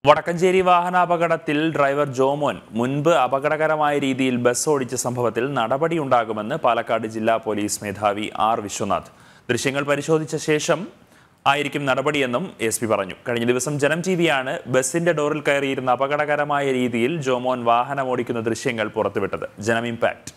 വടക്കഞ്ചേരി വാഹനാപകടത്തിൽ ഡ്രൈവർ ജോമോൻ മുൻപ് അപകടകരമായ രീതിയിൽ ബസ് ഓടിച്ച സംഭവത്തിൽ നടപടിയുണ്ടാകുമെന്ന് പാലക്കാട് ജില്ലാ പോലീസ് മേധാവി ആർ വിശ്വനാഥ് ദൃശ്യങ്ങൾ പരിശോധിച്ച ശേഷം ആയിരിക്കും നടപടിയെന്നും എസ് പി പറഞ്ഞു കഴിഞ്ഞ ദിവസം ജനം ടി വിയാണ് ബസിന്റെ ഡോറിൽ കയറിയിരുന്ന അപകടകരമായ രീതിയിൽ ജോമോൻ വാഹനം ഓടിക്കുന്ന ദൃശ്യങ്ങൾ പുറത്തുവിട്ടത് ജനം ഇമ്പാക്ട്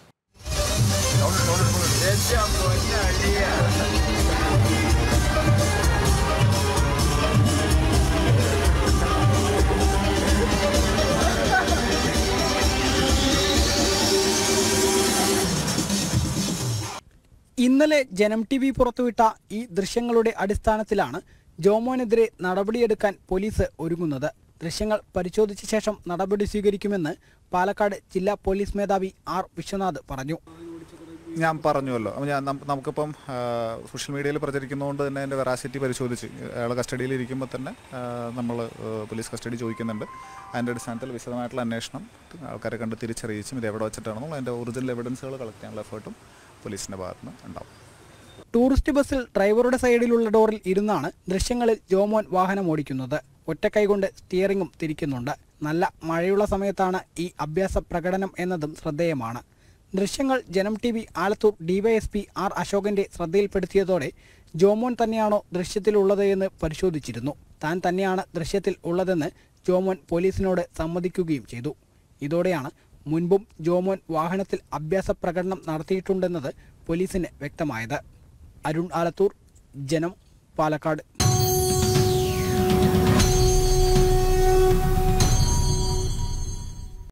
ഇന്നലെ ജനം ടി വി പുറത്തുവിട്ട ഈ ദൃശ്യങ്ങളുടെ അടിസ്ഥാനത്തിലാണ് ജോമോനെതിരെ നടപടിയെടുക്കാൻ പോലീസ് ഒരുങ്ങുന്നത് ദൃശ്യങ്ങൾ പരിശോധിച്ച ശേഷം നടപടി സ്വീകരിക്കുമെന്ന് പാലക്കാട് ജില്ലാ പോലീസ് മേധാവി ആർ വിശ്വനാഥ് പറഞ്ഞു ഞാൻ പറഞ്ഞുവല്ലോ അപ്പോൾ ഞാൻ നം- നമുക്കിപ്പം ആ, സോഷ്യൽ മീഡിയയിൽ പ്രചരിക്കുന്നതുകൊണ്ട് തന്നെ അതിൻ്റെ വെറാസിറ്റി പരിശോധിച്ച് അയാൾ കസ്റ്റഡിയിൽ ഇരിക്കുമ്പോൾ തന്നെ നമ്മൾ പോലീസ് കസ്റ്റഡി ചോദിക്കുന്നുണ്ട് അതിൻ്റെ അടിസ്ഥാനത്തിൽ വിശദമായിട്ടുള്ള അന്വേഷണം ആൾക്കാരെ കണ്ട് തിരിച്ചറിയിച്ചും ഇത് എവിടെ വെച്ചിട്ടാണെന്നുള്ള അതിൻ്റെ ഒറിജിനൽ എവിഡൻസുകൾ കളക്ട് ചെയ്യാനുള്ള എഫേർട്ടും പോലീസിൻ്റെ ഭാഗത്ത് നിന്ന് ഉണ്ടാവും ടൂറിസ്റ്റ് ബസ്സിൽ ഡ്രൈവറുടെ സൈഡിലുള്ള ഡോറിൽ ഇരുന്നാണ് ദൃശ്യങ്ങളിൽ ജോമോൻ വാഹനം ഓടിക്കുന്നത് ഒറ്റക്കൈകൊണ്ട് സ്റ്റിയറിംഗും തിരിക്കുന്നുണ്ട് നല്ല മഴയുള്ള സമയത്താണ് ഈ അഭ്യാസ പ്രകടനം എന്നതും ശ്രദ്ധേയമാണ് ദൃശ്യങ്ങൾ Janam T V Alathur DYSP R അശോകന്റെ ശ്രദ്ധയിൽപ്പെടുത്തിയതോടെ ജോമോൻ തന്നെയാണോ ദൃശ്യത്തിലുള്ളത് എന്ന് പരിശോധിച്ചിരുന്നു താൻ തന്നെയാണ് ദൃശ്യത്തിൽ ഉള്ളതെന്ന് ജോമോൻ പോലീസിനോട് സമ്മതിക്കുകയും ചെയ്തു ഇതോടെയാണ് മുൻപും ജോമോൻ വാഹനത്തിൽ അഭ്യാസ പ്രകടനം നടത്തിയിട്ടുണ്ടെന്നത് പോലീസിന് വ്യക്തമായത് അരുൺ ആലത്തൂർ ജനം പാലക്കാട്